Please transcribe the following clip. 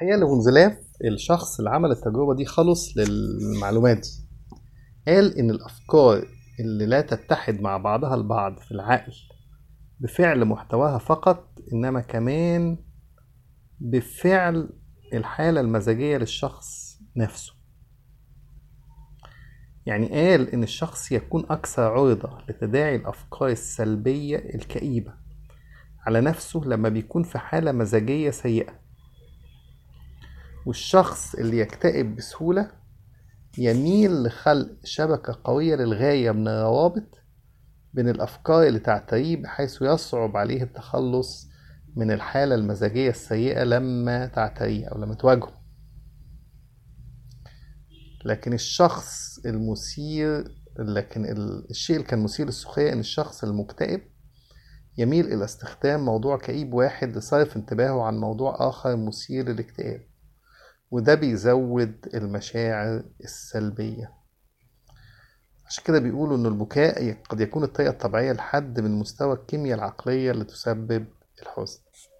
الحقيقة لفونزلاف الشخص اللي عمل التجربة دي خلص للمعلومات دي قال إن الأفكار اللي لا تتحد مع بعضها البعض في العقل بفعل محتواها فقط إنما كمان بفعل الحالة المزاجية للشخص نفسه يعني قال إن الشخص يكون أكثر عرضة لتداعي الأفكار السلبية الكئيبة على نفسه لما بيكون في حالة مزاجية سيئة والشخص اللي يكتئب بسهولة يميل لخلق شبكة قوية للغاية من الروابط بين الأفكار اللي تعتريه بحيث يصعب عليه التخلص من الحالة المزاجية السيئة لما تعتريه أو لما تواجهه لكن الشخص المثير لكن ال- الشيء اللي كان مثير للسخرية إن الشخص المكتئب يميل إلى استخدام موضوع كئيب واحد لصرف انتباهه عن موضوع آخر مثير للاكتئاب وده بيزود المشاعر السلبية عشان كده بيقولوا إن البكاء قد يكون الطريقة الطبيعية لحد من مستوى الكيمياء العقلية اللي تسبب الحزن